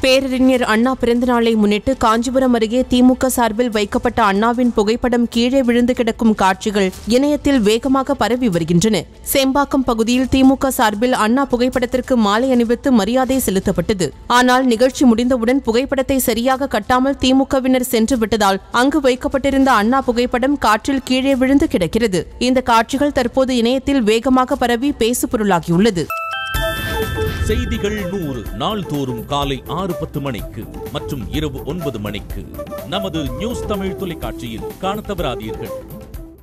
பேரறிஞர் அண்ணா பிறந்தநாளை முன்னிட்டு காஞ்சிபுரம் அருகே திமுக சார்பில் வைக்கப்பட்ட அண்ணாவின் புகைப்படம் கீழே விழுந்து கிடக்கும் காட்சிகள் இணையத்தில் வேகமாக பரவி வருகின்றன செம்பாக்கம் பகுதியில் திமுக சார்பில் அண்ணா புகைப்படத்திற்கு மாலை அணிவித்து மரியாதை செலுத்தப்பட்டது ஆனால் நிகழ்ச்சி முடிந்தவுடன் புகைப்படத்தை சரியாக கட்டாமல் திமுகவினர் சென்று விட்டதால் அங்கு வைக்கப்பட்டிருந்த அண்ணா புகைப்படம் காற்றில் கீழே விழுந்து கிடக்கிறது இந்த காட்சிகள் தற்போது இணையத்தில் வேகமாக பரவி பேசுபொருளாகியுள்ளது செய்திகள் நூறு நாள்தோறும் காலை ஆறு பத்து மணிக்கு மற்றும் இரவு ஒன்பது மணிக்கு நமது நியூஸ் தமிழ் தொலைக்காட்சியில் காணத் தவறாதீர்கள்